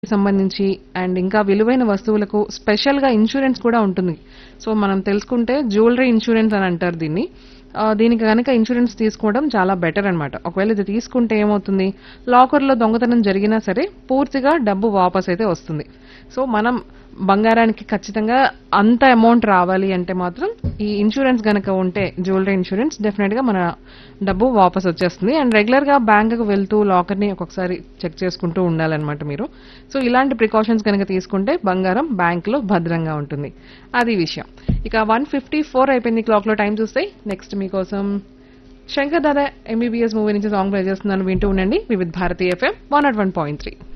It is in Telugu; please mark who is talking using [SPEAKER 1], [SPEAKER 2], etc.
[SPEAKER 1] సంబంధించి అండ్ ఇంకా విలువైన వస్తువులకు స్పెషల్‌గా ఇన్సూరెన్స్ కూడా ఉంటుంది. సో, మనం తెలుసుకుంటే జ్యువెల్లరీ ఇన్సూరెన్స్ అని అంటారు దీన్ని. ఆహ్, దీనికి గనక ఇన్సూరెన్స్ తీసుకోవడం చాలా బెటర్ అన్నమాట. ఒకవేళ ఇది తీసుకుంటే ఏమవుతుంది, లాకర్‌లో దొంగతనం జరిగినా సరే పూర్తిగా డబ్బు వాపసైతే వస్తుంది. సో, మనం బంగారానికి ఖచ్చితంగా అంత అమౌంట్ రావాలి అంటే మాత్రం ఈ ఇన్సూరెన్స్ గనక ఉంటే జ్యువెల్లరీ ఇన్సూరెన్స్ డెఫినెట్‌గా మన డబ్బు వాపస్ వచ్చేస్తుంది. అండ్ రెగ్యులర్‌గా బ్యాంక్‌కి వెళ్తూ లాకర్‌ని ఒక్కొక్కసారి చెక్ చేసుకుంటూ ఉండాలన్నమాట మీరు. సో, ఇలాంటి ప్రికాషన్స్ గనక తీసుకుంటే బంగారం బ్యాంక్‌లో భద్రంగా ఉంటుంది. అది విషయం. ఇక 1:54 అయిపోయింది క్లాక్‌లో టైం చూస్తే. నెక్స్ట్ మీకోసం శంకర్ దాదా ఎంబీబీఎస్ మూవీ నుంచి సాంగ్ ప్లే చేస్తున్నాను వింటూ ఉండండి. వివిధ్ భారతి ఎఫ్ఎం 101.3